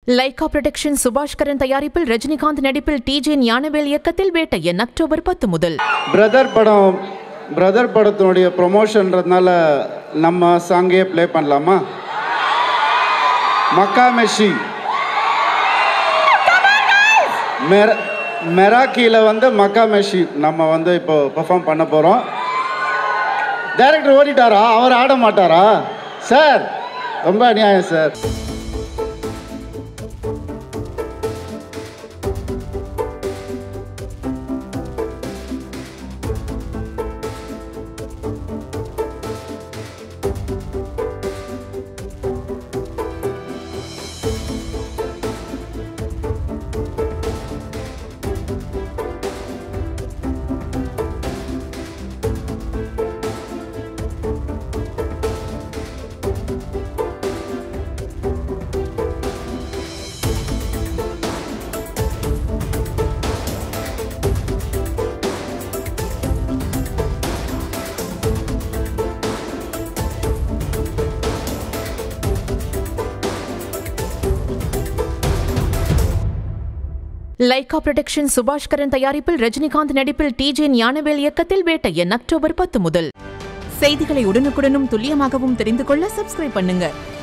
Lyca production Subaskaran தயாரிப்பில் ரஜினிகாந்த் நடிப்பில் DJ Gnanavel இயக்கத்தில் வேட்டையன் அக்டோபர் பத்து முதல் பிரதர் படம் பிரதர் படத்தினுடைய ப்ரொமோஷன்றதுனால நம்ம சாங்கே ப்ளே பண்ணலாமா மக்கா மெஷி மெர மெராக்கியில் வந்து மக்கா மெஷி நம்ம வந்து இப்போ பெர்ஃபார்ம் பண்ண போகிறோம் டைரக்டர் ஓடிட்டாரா அவர் ஆட மாட்டாரா சார் ரொம்ப அநியாயம் சார் லைகா புரொடக்ஷன் சுபாஷ்கரன் தயாரிப்பில் ரஜினிகாந்த் நடிப்பில் டிஜே ஞானவேல் இயக்கத்தில் வேட்டையன் அக்டோபர் பத்து முதல் செய்திகளை உடனுக்குடனும் துல்லியமாகவும் தெரிந்து கொள்ள சப்ஸ்கிரைப் பண்ணுங்க